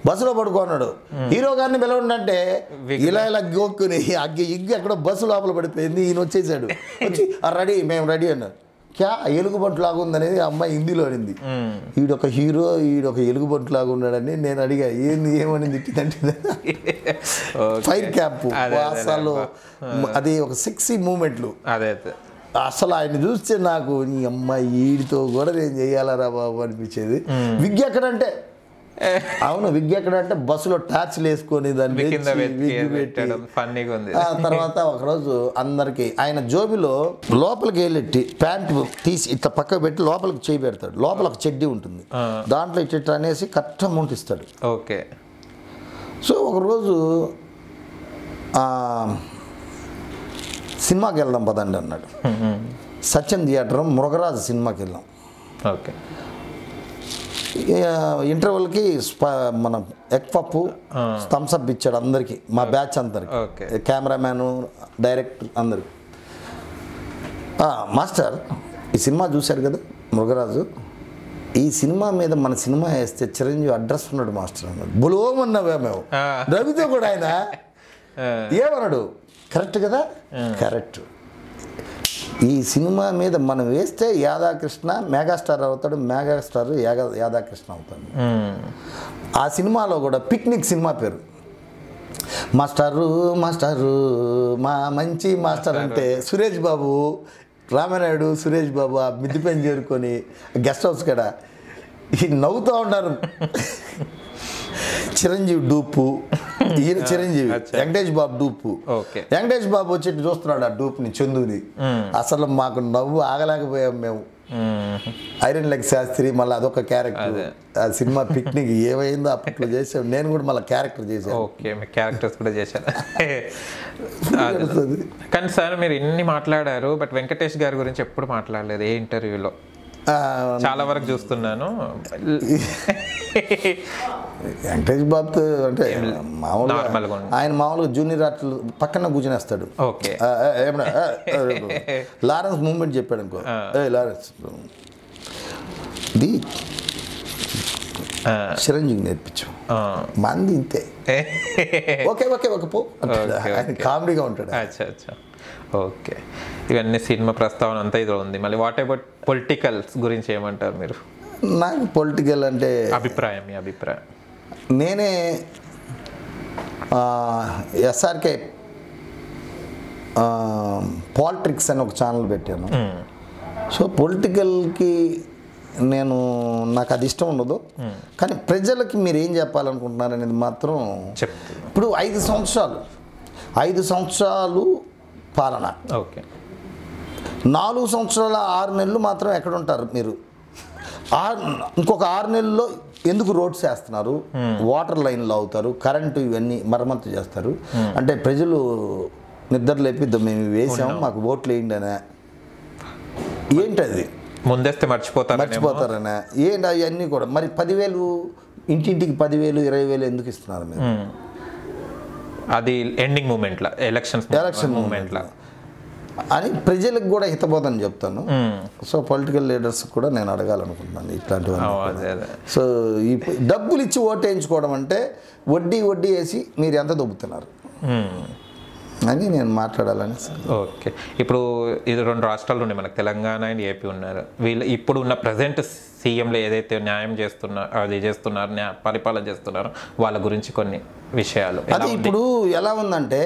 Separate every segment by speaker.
Speaker 1: బస్సులో పడుకున్నాడు హీరో గారిని పిలవండి ఇలా ఇలా గోక్కుని అగ్గి ఇగ్గి ఎక్కడో బస్సు లోపల పడిపోయింది ఈయన వచ్చేసాడు వచ్చి రెడీ మేము రెడీ అన్నారు క్యా ఎలుగుబంటు లాగా ఉందనేది ఆ అమ్మాయి హిందీలో అనింది ఈడొక హీరో ఈడొక ఎలుగుబంటు లాగా ఉన్నాడని నేను అడిగా ఏంది ఏమని తిట్టిందంటే
Speaker 2: ఓకే.
Speaker 1: ఫైర్ క్యాంప్
Speaker 2: అదే, అదే,
Speaker 1: అసలు అది ఒక సిక్సీ మూమెంట్లు
Speaker 2: అదే అదే
Speaker 1: అసలు ఆయన చూస్తే నాకు నీ అమ్మాయి ఈడితో కూడా నేను చేయాలరా బాబు అనిపించేది విగ్ ఎక్కడంటే అవును విగ్ ఎక్కడంటే బస్సులో టార్చ్లు వేసుకొని దాన్ని
Speaker 2: కింద
Speaker 1: తెచ్చి
Speaker 2: వెతికి
Speaker 1: విగ్ పెట్టి
Speaker 2: పెట్టడం ఫన్నీగా ఉంది
Speaker 1: ఆ తర్వాత ఒకరోజు అందరికి ఆయన జోబిలో లోపలికి వెళ్ళి ప్యాంట్ తీసి ఇట్లా పక్క పెట్టి లోపలికి చేయి పెడతాడు లోపల ఒక చెడ్డీ ఉంటుంది దాంట్లో ఇట్లా ఇట్లా అనేసి కరెక్ట్ అమౌంట్ ఇస్తాడు
Speaker 2: ఓకే
Speaker 1: సో ఒకరోజు ఆ, సినిమాకి వెళ్దాం పదండి అన్నాడు సత్యం థియేటర్ మురగరాజు సినిమాకి వెళ్ళాం
Speaker 2: ఓకే
Speaker 1: ఇంటర్వెల్కి స్ప మన ఎగ్ పప్పు థమ్స్అప్ ఇచ్చాడు అందరికి మా బ్యాచ్ అందరికి
Speaker 2: ఓకే.
Speaker 1: కెమెరామ్యాను డైరెక్టర్ అందరికి ఆ, మాస్టర్ ఈ సినిమా చూశారు కదా మృగరాజు ఈ సినిమా మీద మన సినిమా వేస్తే చిరంజీవి అడ్రస్ ఉన్నాడు మాస్టర్ అన్నాడు బులోమన్నావే మేము
Speaker 2: ఆ.
Speaker 1: రవితో కూడా ఆయన
Speaker 2: ఆ,
Speaker 1: ఏమన్నాడు కరెక్ట్ కదా కరెక్ట్ ఈ సినిమా మీద మనం వేస్తే యాదాకృష్ణ మెగాస్టార్ అవుతాడు మెగాస్టార్ యాగా యాదాకృష్ణ అవుతాడు
Speaker 2: మ్మ్.
Speaker 1: ఆ సినిమాలో కూడా పిక్నిక్ సినిమా పేరు మాస్టారు మాస్టారు మా మంచి మాస్టర్ అంటే సురేష్ బాబు రామనాయుడు సురేష్ బాబు ఆ మిద్ది పైన చేరుకొని గెస్ట్ హౌస్ కాడ ఈ నవ్వుతూ ఉన్నారు చిరంజీవి డూపు ఈయన చిరంజీవి
Speaker 2: అచ్చా.
Speaker 1: Venkatesh Babu dupe
Speaker 2: okay.
Speaker 1: వెంకటేష్ బాబు వచ్చి ఇటు చూస్తున్నాడు ఆ డూప్ని చందుని అసలు మాకు నవ్వు ఆగలేకపోయాం మేము
Speaker 2: మ్మ్.
Speaker 1: ఐరన్ లెగ్ శాస్త్రి మళ్ళీ అదొక క్యారెక్టర్
Speaker 2: అదే.
Speaker 1: ఆ సినిమా పిక్నిక్ ఏమైందో అప్పట్లో చేసాం నేను కూడా మళ్ళీ క్యారెక్టర్ చేశాను
Speaker 2: ఓకే మీ క్యారెక్టర్స్ కూడా చేశారు
Speaker 1: తెలుస్తుంది.
Speaker 2: కానీ సార్ మీరు ఇన్ని మాట్లాడారు బట్ వెంకటేష్ గారి గురించి ఎప్పుడు మాట్లాడలేదు ఏ ఇంటర్వ్యూలో
Speaker 1: ఆ,
Speaker 2: చాలా వరకు చూస్తున్నాను
Speaker 1: వెంకటేష్ బాబుతో అంటే మామూలుగా
Speaker 2: నార్మల్గా ఉంది.
Speaker 1: ఆయన మామూలుగా జూనియర్ ఆర్టిల్ పక్కన కూర్చునేస్తాడు
Speaker 2: ఓకే
Speaker 1: ఆ, ఆ, ఏమన్నా, ఆ, ఆ, లారెన్స్ మూమెంట్ చెప్పాడు అనుకో ఏ లారెన్స్ ఇది
Speaker 2: ఆ,
Speaker 1: చిరంజీవి నేర్పించాం
Speaker 2: ఆ.
Speaker 1: మంది ఇంతే ఓకే ఓకే ఓకే పో అంటాడు.
Speaker 2: ఓకే,
Speaker 1: ఆయన
Speaker 2: ఓకే.
Speaker 1: కామెడీగా ఉంటాడు
Speaker 2: అచ్చా అచ్చా ఓకే ఇవన్నీ సినిమా ప్రస్తావన అంతా ఇది ఉంది మళ్ళీ వాట్ అబౌట్ పొలిటికల్స్ గురించి ఏమంటారు మీరు
Speaker 1: నాకు పొలిటికల్ అంటే
Speaker 2: అభిప్రాయం మీ అభిప్రాయం
Speaker 1: నేనే ఎస్ఆర్కే పాలిటిక్స్ అని ఒక ఛానల్ పెట్టాను
Speaker 2: మ్మ్.
Speaker 1: సో పొలిటికల్కి నేను నాకు అది ఇష్టం ఉండదు కానీ ప్రజలకి మీరు ఏం చెప్పాలనుకుంటున్నారు అనేది మాత్రం
Speaker 2: చెప్తూ
Speaker 1: ఇప్పుడు ఐదు సంవత్సరాలు ఐదు సంవత్సరాలు పాలన
Speaker 2: ఓకే
Speaker 1: నాలుగు సంవత్సరాల ఆరు నెలలు మాత్రం ఎక్కడ ఉంటారు మీరు ఆరు ఇంకొక ఆరు నెలల్లో ఎందుకు రోడ్స్ వేస్తున్నారు వాటర్ లైన్లు అవుతారు కరెంటు ఇవన్నీ మరమ్మతు చేస్తారు అంటే ప్రజలు నిద్ర లేపి మేము ఇవి వేసాము మాకు ఓట్లు వేయండి అనే ఏంటది
Speaker 2: ముందేస్తే మర్చిపోతారు
Speaker 1: మర్చిపోతారనే ఏంటి అవన్నీ కూడా మరి పదివేలు ఇంటింటికి పదివేలు ఇరవై వేలు ఎందుకు ఇస్తున్నారు మీరు
Speaker 2: అది ఎండింగ్ మూమెంట్లో ఎలక్షన్స్
Speaker 1: ఎలక్షన్
Speaker 2: మూమెంట్లో
Speaker 1: అని ప్రజలకు కూడా హితబోధన చెప్తాను సో పొలిటికల్ లీడర్స్ కూడా నేను అడగాలనుకుంటున్నాను ఇట్లాంటివన్నీ కూడా.
Speaker 2: అదే అదే
Speaker 1: సో ఈ డబ్బులు ఇచ్చి ఓటు వేయించుకోవడం అంటే వడ్డీ వడ్డీ వేసి మీరు ఎంత దొబ్బుతున్నారు
Speaker 2: మ్మ్.
Speaker 1: అని నేను మాట్లాడాలని
Speaker 2: ఓకే ఇప్పుడు ఇది రెండు రాష్ట్రాలు ఉన్నాయి మనకు తెలంగాణ అండ్ ఏపీ ఉన్నారు వీళ్ళు ఇప్పుడు ఉన్న ప్రజెంట్ సీఎంలు ఏదైతే న్యాయం చేస్తున్నారు అది చేస్తున్నారు న్యా పరిపాలన చేస్తున్నారో వాళ్ళ గురించి కొన్ని విషయాలు ఎలా
Speaker 1: అది
Speaker 2: ఉంది?
Speaker 1: ఇప్పుడు ఎలా ఉందంటే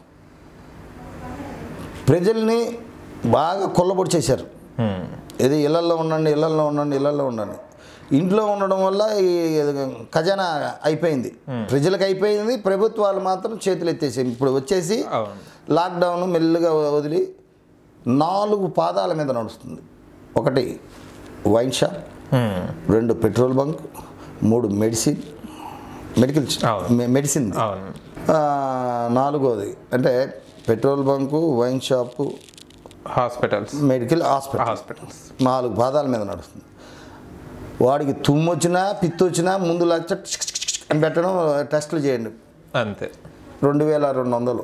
Speaker 1: ప్రజల్ని బాగా కొల్లబొడి చేశారు
Speaker 2: మ్మ్.
Speaker 1: ఇది ఇళ్లల్లో ఉండండి ఇళ్లల్లో ఉండండి ఇళ్లల్లో ఉండండి ఇంట్లో ఉండడం వల్ల ఈ ఖజానా అయిపోయింది ప్రజలకు అయిపోయింది ప్రభుత్వాలు మాత్రం చేతులు ఎత్తేసాయి ఇప్పుడు వచ్చేసి
Speaker 2: అవును
Speaker 1: లాక్డౌన్ మెల్లిగా వదిలి నాలుగు పాదాల మీద నడుస్తుంది ఒకటి వైన్ షాప్
Speaker 2: మ్మ్.
Speaker 1: రెండు పెట్రోల్ బంక్ మూడు మెడిసిన్ మెడికల్
Speaker 2: అవును.
Speaker 1: మె- మెడిసిన్
Speaker 2: అవును
Speaker 1: ఆ, నాలుగోది అంటే petrol bunk wine shop
Speaker 2: hospitals
Speaker 1: medical hospital
Speaker 2: hospitals
Speaker 1: నాలుగు పాదాల మీద నడుస్తుంది వాడికి తుమ్ము వచ్చినా పిత్తి వచ్చినా ముందు లక్ష టిక్ టిక్ టిక్ అని పెట్టడం టెస్టులు చేయండి
Speaker 2: అంతే
Speaker 1: రెండు వేల రెండు వందలు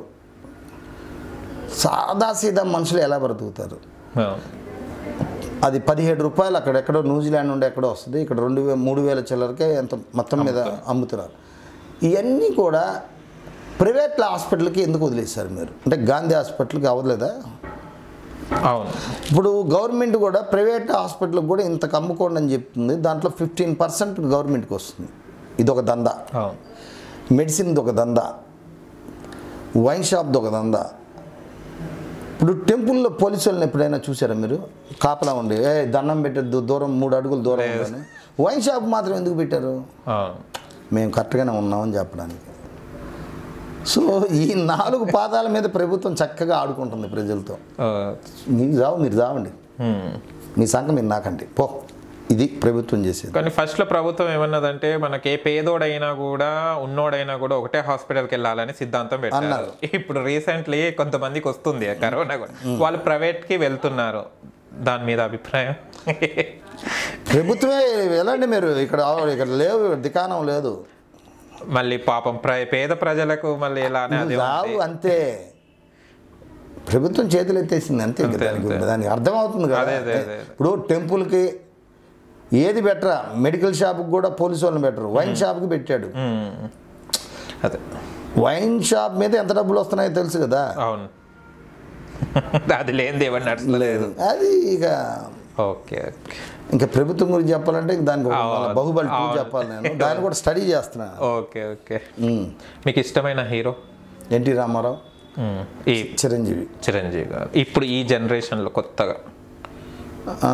Speaker 1: సాదాసీదా మనుషులు ఎలా బ్రతుకుతారు
Speaker 2: అవును
Speaker 1: అది పదిహేడు రూపాయలు అక్కడ ఎక్కడో న్యూజిలాండ్ నుండి ఎక్కడో వస్తుంది ఇక్కడ రెండు వే మూడు వేల చిల్లరకే ఎంత మొత్తం మీద అమ్ముతున్నారు ఇవన్నీ కూడా ప్రైవేట్ హాస్పిటల్కి ఎందుకు వదిలేశారు మీరు అంటే గాంధీ హాస్పిటల్కి అవ్వలేదా
Speaker 2: అవును
Speaker 1: ఇప్పుడు గవర్నమెంట్ కూడా ప్రైవేట్ హాస్పిటల్కి కూడా ఇంత కమ్ముకోండి అని చెప్తుంది దాంట్లో ఫిఫ్టీన్ పర్సెంట్ గవర్నమెంట్కి వస్తుంది ఇది ఒక దందా
Speaker 2: అవును
Speaker 1: మెడిసిన్ది ఒక దందా వైన్ షాప్ది ఒక దందా ఇప్పుడు టెంపుల్లో పోలీసు వాళ్ళని ఎప్పుడైనా చూసారా మీరు కాపలా ఉండి ఏ దండం పెట్టద్దు దూరం మూడు అడుగులు దూరం ఉందని వైన్ షాప్ మాత్రం ఎందుకు పెట్టారు
Speaker 2: అవును
Speaker 1: మేము కరెక్ట్గానే ఉన్నామని చెప్పడానికి సో ఈ నాలుగు పాదాల మీద ప్రభుత్వం చక్కగా ఆడుకుంటుంది ప్రజలతో
Speaker 2: ఆ,
Speaker 1: మీకు చావు మీరు చావండి
Speaker 2: ఉమ్.
Speaker 1: మీ సంఘం మీరు నాకండి పో ఇది ప్రభుత్వం చేసేది
Speaker 2: కానీ ఫస్ట్లో ప్రభుత్వం ఏమన్నదంటే మనకి ఏ పేదోడైనా కూడా ఉన్నోడైనా కూడా ఒకటే హాస్పిటల్కి వెళ్ళాలని సిద్ధాంతం పెట్టారు ఇప్పుడు రీసెంట్లీ కొంతమందికి వస్తుంది కరోనా కూడా వాళ్ళు ప్రైవేట్కి వెళ్తున్నారు దాని మీద అభిప్రాయం
Speaker 1: ప్రభుత్వమే వెళ్ళండి మీరు ఇక్కడ ఇక్కడ లేవు దుకాణం లేదు
Speaker 2: మళ్ళీ పాపం ప్ర పేద ప్రజలకు మళ్ళీ ఎలానే అదే
Speaker 1: రావు అంతే ప్రభుత్వం చేతులు ఎత్తేసింది అంతే ఇంకా
Speaker 2: అంతే,
Speaker 1: దానికి
Speaker 2: అంతే.
Speaker 1: దానికి అర్థమవుతుంది కదా
Speaker 2: అదే, అదే, అదే.
Speaker 1: ఇప్పుడు టెంపుల్కి ఏది బెటరా మెడికల్ షాప్కి కూడా పోలీసు వాళ్ళని బెటరు వైన్ షాప్కి పెట్టాడు
Speaker 2: ఉమ్. అదే
Speaker 1: వైన్ షాప్ మీద ఎంత డబ్బులు వస్తున్నాయో తెలుసు కదా
Speaker 2: అవును అది లేనిది ఎవరు నడుస్తలేదు
Speaker 1: అది ఇక
Speaker 2: ఓకే ఓకే
Speaker 1: ఇంకా ప్రభుత్వం గురించి చెప్పాలంటే ఇంక దానికి ఒక
Speaker 2: అవును.
Speaker 1: మళ్ళా బాహుబలి టూ
Speaker 2: అవును.
Speaker 1: చెప్పాలి నేను దాన్ని కూడా స్టడీ చేస్తున్నాను
Speaker 2: ఓకే ఓకే
Speaker 1: ఉమ్.
Speaker 2: మీకు ఇష్టమైన హీరో
Speaker 1: ఎన్టీ రామారావు
Speaker 2: ఉమ్. ఈ
Speaker 1: చిరంజీవి
Speaker 2: చిరంజీవి గారు ఇప్పుడు ఈ జనరేషన్లో కొత్తగా
Speaker 1: ఆ,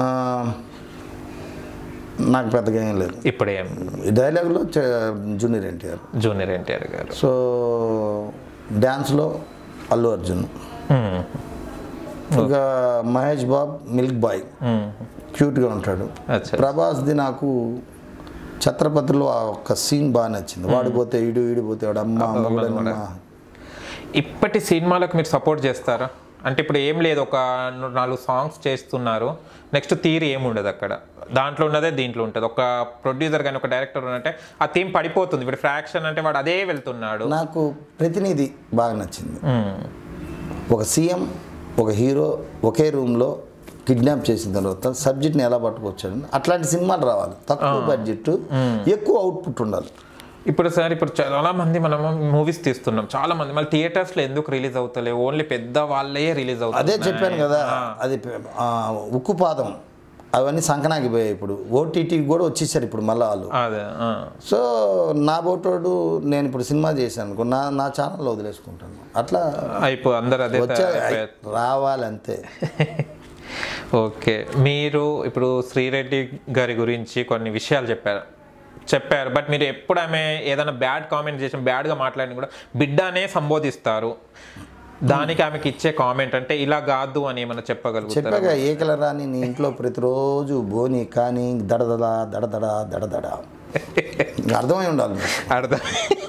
Speaker 1: నాకు పెద్దగా ఏం లేదు
Speaker 2: ఇప్పుడు ఏం
Speaker 1: ఈ డైలాగ్లో చ- జూనియర్ ఎన్టీఆర్
Speaker 2: జూనియర్ ఎన్టీఆర్ గారు
Speaker 1: సో డ్యాన్స్లో అల్లు అర్జున్
Speaker 2: ఉమ్.
Speaker 1: ఇంకా Mahesh Babu milk boy
Speaker 2: um.
Speaker 1: క్యూట్గా ఉంటాడు
Speaker 2: అచ్చా
Speaker 1: ప్రభాస్ది నాకు ఛత్రపతిలో ఆ ఒక్క సీన్ బాగా నచ్చింది వాడు పోతే ఇడు ఈడు పోతే వాడు అమ్మ మొగుడనమ్మ
Speaker 2: ఇప్పటి సినిమాలకు మీరు సపోర్ట్ చేస్తారా అంటే ఇప్పుడు ఏం లేదు ఒక నాలుగు సాంగ్స్ చేస్తున్నారు నెక్స్ట్ థీరీ ఏమి ఉండదు అక్కడ దాంట్లో ఉన్నదే దీంట్లో ఉంటుంది ఒక ప్రొడ్యూసర్ కానీ ఒక డైరెక్టర్ ఉన్నట్టే ఆ థీమ్ పడిపోతుంది ఇప్పుడు ఫ్రాక్షన్ అంటే వాడు అదే వెళ్తున్నాడు
Speaker 1: నాకు ప్రతినిధి బాగా నచ్చింది
Speaker 2: ఉమ్.
Speaker 1: ఒక సీఎం ఒక హీరో ఒకే రూమ్లో కిడ్నాప్ చేసిన తర్వాత సబ్జెక్ట్ని ఎలా పట్టుకొచ్చాడు అట్లాంటి సినిమాలు రావాలి తక్కువ బడ్జెట్ ఎక్కువ అవుట్పుట్ ఉండాలి
Speaker 2: ఇప్పుడు సార్ ఇప్పుడు చాలా మంది మనం మూవీస్ తీస్తున్నాం చాలా మంది మళ్ళీ థియేటర్స్ లో ఎందుకు రిలీజ్ అవుతలే ఓన్లీ పెద్ద వాళ్ళే రిలీజ్ అవుతాయి
Speaker 1: అదే చెప్పాను కదా అది ఆ, ఉక్కుపాదం అవన్నీ సంకనాకి పోయాయి ఇప్పుడు ఓటీటీకి కూడా వచ్చేసారు ఇప్పుడు మళ్ళీ వాళ్ళు
Speaker 2: అదే ఆ.
Speaker 1: సో నా బోటోడు నేను ఇప్పుడు సినిమా చేశాను అనుకో నా నా ఛానల్లో వదిలేసుకుంటాను అట్లా
Speaker 2: అయిపో అందరు అదే
Speaker 1: వచ్చే
Speaker 2: తయారైపోయారు.
Speaker 1: రావాలంతే
Speaker 2: ఓకే మీరు ఇప్పుడు శ్రీరెడ్డి గారి గురించి కొన్ని విషయాలు చెప్పారు చెప్పారు బట్ మీరు ఎప్పుడు ఆమె ఏదైనా బ్యాడ్ కామెంట్ చేసిన బ్యాడ్గా మాట్లాడిన కూడా బిడ్డనే సంబోధిస్తారు దానికి ఆమెకి ఇచ్చే కామెంట్ అంటే ఇలా కాదు అని ఏమైనా చెప్పగలుగుతారు
Speaker 1: చెప్పాక ఏకల రాని నీ ఇంట్లో ప్రతిరోజు బోని కానీ దడదడ దడదడ దడదడ ఇంకా అర్థమై ఉండాలి మీకు.
Speaker 2: అర్థం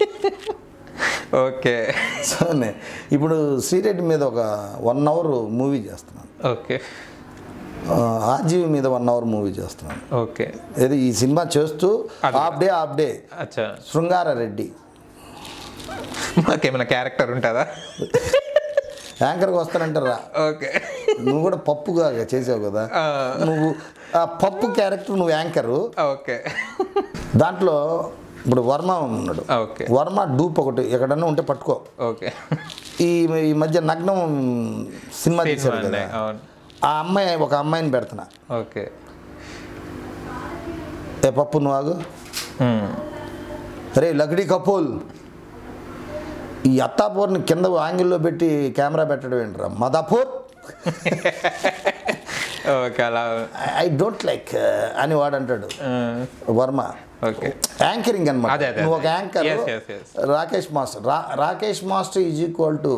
Speaker 2: ఓకే
Speaker 1: సో నే- ఇప్పుడు శ్రీరెడ్డి మీద ఒక వన్ అవర్ మూవీ చేస్తున్నాను
Speaker 2: ఓకే
Speaker 1: ఆ, ఆర్జీవి మీద వన్ అవర్ మూవీ చేస్తున్నాను
Speaker 2: ఓకే
Speaker 1: ఏది ఈ సినిమా చేస్తూ హాఫ్ డే హాఫ్ డే
Speaker 2: అచ్చా
Speaker 1: శృంగారారెడ్డి
Speaker 2: మాకేమైనా క్యారెక్టర్ ఉంటుందా
Speaker 1: యాంకర్కి వస్తానంటారా
Speaker 2: ఓకే
Speaker 1: నువ్వు కూడా పప్పుగా చేసావు కదా నువ్వు ఆ పప్పు క్యారెక్టర్ నువ్వు యాంకరు
Speaker 2: ఓకే
Speaker 1: దాంట్లో ఇప్పుడు వర్మ ఉన్నాడు
Speaker 2: ఓకే
Speaker 1: వర్మ డూప్ ఒకటి ఎక్కడన్నా ఉంటే పట్టుకో
Speaker 2: ఓకే
Speaker 1: ఈ ఈ మధ్య నగ్నం సినిమా తీశారు కదా
Speaker 2: అవును
Speaker 1: ఆ అమ్మాయి ఒక అమ్మాయిని పెడుతున్నా
Speaker 2: ఓకే
Speaker 1: ఏ పప్పు నువ్వు ఆగు
Speaker 2: మ్మ్.
Speaker 1: రే లక్డీ కపూల్ ఈ అత్తాపూర్ని కింద యాంగిల్లో పెట్టి కెమెరా పెట్టడం ఏంట్రా మదాపూర్
Speaker 2: ఓకే అలా
Speaker 1: ఐ డోంట్ లైక్ అని వాడు అంటాడు
Speaker 2: మ్మ్.
Speaker 1: వర్మ
Speaker 2: ఓకే
Speaker 1: యాంకరింగ్ అనమాట
Speaker 2: అదే, అదే,
Speaker 1: నువ్వు ఒక
Speaker 2: అదే.
Speaker 1: Anchor
Speaker 2: Yes, yes, yes.
Speaker 1: Rakesh master రా Rakesh master is equal to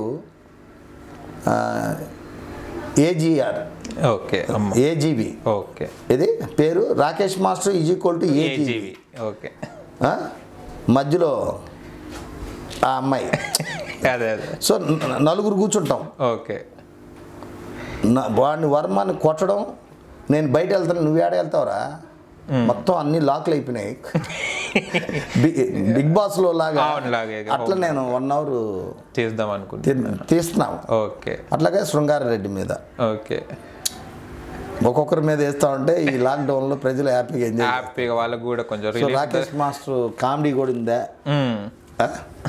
Speaker 1: AGR
Speaker 2: okay అమ్మ
Speaker 1: ఏజీబీ
Speaker 2: ఓకే
Speaker 1: ఇది పేరు Rakesh master is equal to AGB
Speaker 2: AGV okay
Speaker 1: మధ్యలో ఆ అమ్మాయి
Speaker 2: అదే అదే
Speaker 1: సో న- నలుగురు కూర్చుంటాం
Speaker 2: ఓకే
Speaker 1: నా- వాడిని వర్మని కొట్టడం నేను బయట వెళ్తాను నువ్వు ఏడ వెళ్తావురా మొత్తం అన్ని లాక్లు అయిపోయినాయి బి- బిగ్ బాస్ లో లాగా
Speaker 2: అవును, లాగే.
Speaker 1: అట్లా నేను వన్ అవర్
Speaker 2: చేద్దాం అనుకుంటున్నా
Speaker 1: తీస్తున్నాం
Speaker 2: ఓకే
Speaker 1: అట్లాగే శృంగారెడ్డి మీద
Speaker 2: ఓకే
Speaker 1: ఒక్కొక్కరి మీద వేస్తా ఉంటే ఈ లాక్డౌన్ లో ప్రజలు హ్యాపీగా ఎంజాయ్
Speaker 2: హ్యాపీగా వాళ్ళకు కూడా కొంచెం
Speaker 1: so
Speaker 2: relief
Speaker 1: Rakesh master comedy కూడా ఉందా ఆ?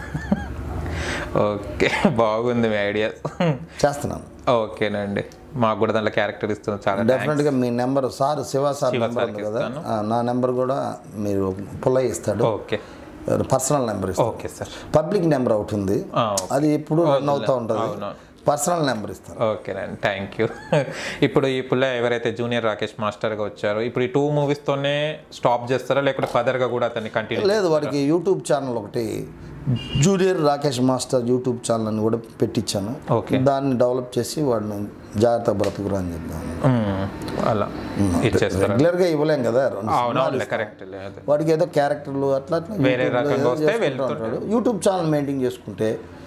Speaker 2: ఓకే బాగుంది మీ ఐడియా
Speaker 1: చేస్తున్నాను
Speaker 2: ఓకేనండి మాకు కూడా దాంట్లో క్యారెక్టర్ ఇస్తుంది చాలా thanks.
Speaker 1: డెఫినెట్గా మీ number sir Shiva sir
Speaker 2: Shiva
Speaker 1: number
Speaker 2: సార్కి
Speaker 1: ఉంది కదా ఆ, నా నెంబర్ కూడా మీరు పుల్లయ్య ఇస్తాడు
Speaker 2: ఓకే
Speaker 1: పర్సనల్ నెంబర్ ఇస్తాడు
Speaker 2: ఓకే సార్
Speaker 1: పబ్లిక్ నెంబర్ ఒకటి ఉంది
Speaker 2: ఆ,
Speaker 1: అది ఎప్పుడు రన్ అవుతూ ఉంటుంది
Speaker 2: అవును.
Speaker 1: పర్సనల్ నెంబర్ ఇస్తాను
Speaker 2: ఓకేనండి థ్యాంక్ యూ ఇప్పుడు ఈ పుల్ల ఎవరైతే జూనియర్ రాకేష్ మాస్టర్గా వచ్చారో ఇప్పుడు ఈ టూ మూవీస్తోనే స్టాప్ చేస్తారా లేకుంటే ఫర్దర్గా కూడా అతన్ని కంటిన్యూ
Speaker 1: లేదు వాడికి యూట్యూబ్ ఛానల్ ఒకటి junior Rakesh master YouTube channel అని కూడా పెట్టించాను
Speaker 2: ఓకే.
Speaker 1: దాన్ని డెవలప్ చేసి వాడిని జాగ్రత్త బ్రతుకురా అని చెప్తాను
Speaker 2: అలా ఇచ్చేస్తారా
Speaker 1: రెగ్యులర్గా ఇవ్వలేం కదా రెండు
Speaker 2: అవునవును కరెక్ట్ లేదు
Speaker 1: వాడికి ఏదో క్యారెక్టర్లు అట్లా అట్లా
Speaker 2: వేరే
Speaker 1: యూట్యూబ్లో
Speaker 2: రకంగా
Speaker 1: ఏదో
Speaker 2: వస్తే
Speaker 1: చేసుకుంటూ
Speaker 2: వెళ్తుంటాడు.
Speaker 1: ఉంటాడు. యూట్యూబ్ ఛానల్ మెయింటైన్ చేసుకుంటే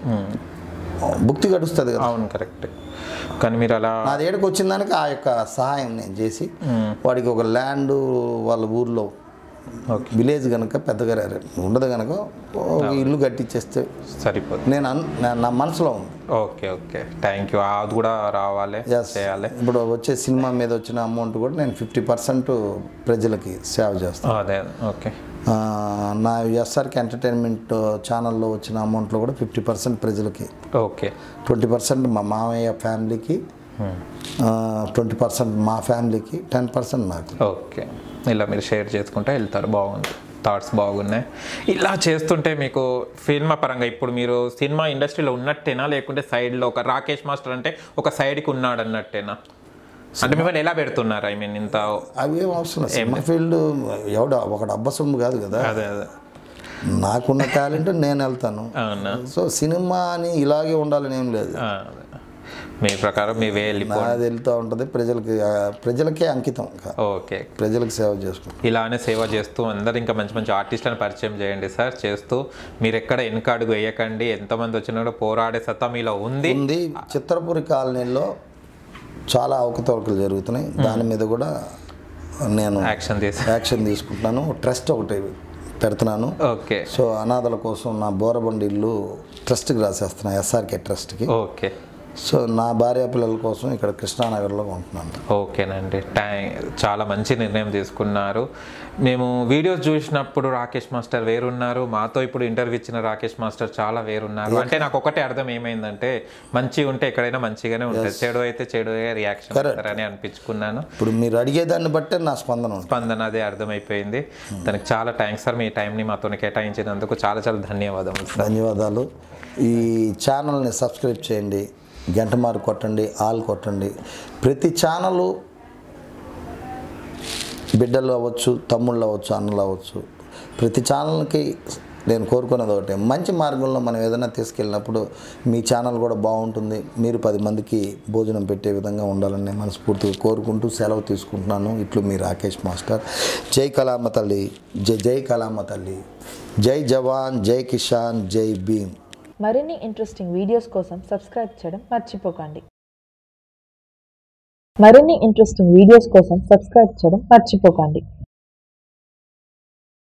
Speaker 1: భుక్తి గడుస్తుంది కదా
Speaker 2: అవును కరెక్ట్ కానీ మీరు అలా
Speaker 1: నా దగ్గరకు వచ్చిన దానికి ఆ యొక్క సహాయం నేను చేసి వాడికి ఒక ల్యాండ్ వాళ్ళ ఊర్లో విలేజ్ కనుక పెద్దగా ఉండదు కనుక ఒక ఇల్లు కట్టించేస్తే
Speaker 2: సరిపోతుంది
Speaker 1: నేను అన్- నా- నా మనసులో ఉంది
Speaker 2: ఓకే ఓకే థ్యాంక్ యూ అది కూడా రావాలి
Speaker 1: Yes.
Speaker 2: చేయాలి
Speaker 1: ఇప్పుడు వచ్చే సినిమా మీద వచ్చిన అమౌంట్ కూడా నేను ఫిఫ్టీ పర్సెంట్ ప్రజలకి సేవ చేస్తాను
Speaker 2: అదే ఓకే
Speaker 1: ఆ, నా ఎస్ఆర్కి ఎంటర్టైన్మెంట్ ఛానల్లో వచ్చిన అమౌంట్లో కూడా ఫిఫ్టీ పర్సెంట్ ప్రజలకి
Speaker 2: ఓకే
Speaker 1: ట్వంటీ పర్సెంట్ మా మామయ్య ఫ్యామిలీకి ట్వంటీ పర్సెంట్ మా ఫ్యామిలీకి టెన్ పర్సెంట్ నాకు
Speaker 2: ఓకే ఇలా మీరు షేర్ చేసుకుంటే వెళ్తారు బాగుంది థాట్స్ బాగున్నాయి ఇలా చేస్తుంటే మీకు సినిమా పరంగా ఇప్పుడు మీరు సినిమా ఇండస్ట్రీలో ఉన్నట్టేనా లేకుంటే సైడ్లో ఒక రాకేష్ మాస్టర్ అంటే ఒక సైడ్కి ఉన్నాడు అన్నట్టేనా అంటే మిమ్మల్ని ఎలా పెడుతున్నారు ఐ మీన్ ఇంత
Speaker 1: అవి ఏం అవసరం లేదు. సినిమా ఫీల్డ్ ఎవడ ఒకడు అబ్బసొమ్ము కాదు కదా
Speaker 2: అదే అదే
Speaker 1: నాకున్న టాలెంట్ నేను వెళ్తాను
Speaker 2: అవునా
Speaker 1: సో సినిమా అని ఇలాగే ఉండాలని ఏం లేదు
Speaker 2: ఆ, అదే. మీ ప్రకారం మీ వే వెళ్ళిపో
Speaker 1: నాది వెళ్తూ ఉంటుంది ప్రజలకి ఆ, ప్రజలకే అంకితం ఇంకా.
Speaker 2: ఓకే
Speaker 1: ప్రజలకు సేవ చేసుకుంటాం
Speaker 2: ఇలానే సేవ చేస్తూ అందరు ఇంకా మంచి మంచి ఆర్టిస్టులను పరిచయం చేయండి సార్ చేస్తూ మీరు ఎక్కడ వెనుక అడుగు వేయకండి ఎంతమంది వచ్చినా కూడా పోరాడే సత్తా మీలో ఉంది
Speaker 1: ఉంది చిత్రపురి కాలనీలో చాలా అవకతవకలు జరుగుతున్నాయి దాని మీద కూడా నేను
Speaker 2: యాక్షన్ తీసి
Speaker 1: యాక్షన్ తీసుకుంటున్నాను ట్రస్ట్ ఒకటి పెడుతున్నాను
Speaker 2: ఓకే
Speaker 1: సో అనాథల కోసం నా బోరబండి ఇల్లు ట్రస్ట్కి రాసేస్తున్నా ఎస్ఆర్కే ట్రస్ట్కి
Speaker 2: ఓకే
Speaker 1: సో నా భార్య పిల్లల కోసం ఇక్కడ కృష్ణానగర్లో ఉంటున్నాను
Speaker 2: ఓకేనండి థ్యాంక్ చాలా మంచి నిర్ణయం తీసుకున్నారు మేము వీడియోస్ చూసినప్పుడు రాకేష్ మాస్టర్ వేరున్నారు మాతో ఇప్పుడు ఇంటర్వ్యూ ఇచ్చిన రాకేష్ మాస్టర్ చాలా వేరున్నారు అంటే నాకు ఒకటే అర్థం ఏమైందంటే మంచి ఉంటే ఎక్కడైనా మంచిగానే ఉంటుంది చెడు అయితే చెడు రియాక్షన్ అని అనిపించుకున్నాను
Speaker 1: ఇప్పుడు మీరు అడిగేదాన్ని బట్టే నా స్పందన ఉంటుంది
Speaker 2: స్పందన అదే అర్థమైపోయింది దానికి చాలా థ్యాంక్స్ సార్ మీ టైంని మాతో కేటాయించినందుకు చాలా చాలా ధన్యవాదములు సార్
Speaker 1: ధన్యవాదాలు ఈ ఛానల్ని సబ్స్క్రైబ్ చేయండి గంట మారు కొట్టండి ఆల్ కొట్టండి ప్రతి ఛానలు బిడ్డలు అవ్వచ్చు తమ్ముళ్ళు అవ్వచ్చు అన్నలు అవ్వచ్చు ప్రతి ఛానల్కి నేను కోరుకునేది ఒకటే మంచి మార్గంలో మనం ఏదైనా తీసుకెళ్ళినప్పుడు మీ ఛానల్ కూడా బాగుంటుంది మీరు పది మందికి భోజనం పెట్టే విధంగా ఉండాలని నేను మనస్ఫూర్తిగా కోరుకుంటూ సెలవు తీసుకుంటున్నాను ఇట్లు మీ రాకేష్ మాస్టర్ జై కలామ తల్లి జై జై కలామ తల్లి జై జవాన్ జై కిషాన్ జై భీమ్
Speaker 3: మరిన్ని ఇంట్రెస్టింగ్ వీడియోస్ కోసం సబ్స్క్రైబ్ చేయడం మర్చిపోకండి మరిన్ని ఇంట్రెస్టింగ్ వీడియోస్ కోసం సబ్స్క్రైబ్ చేయడం మర్చిపోకండి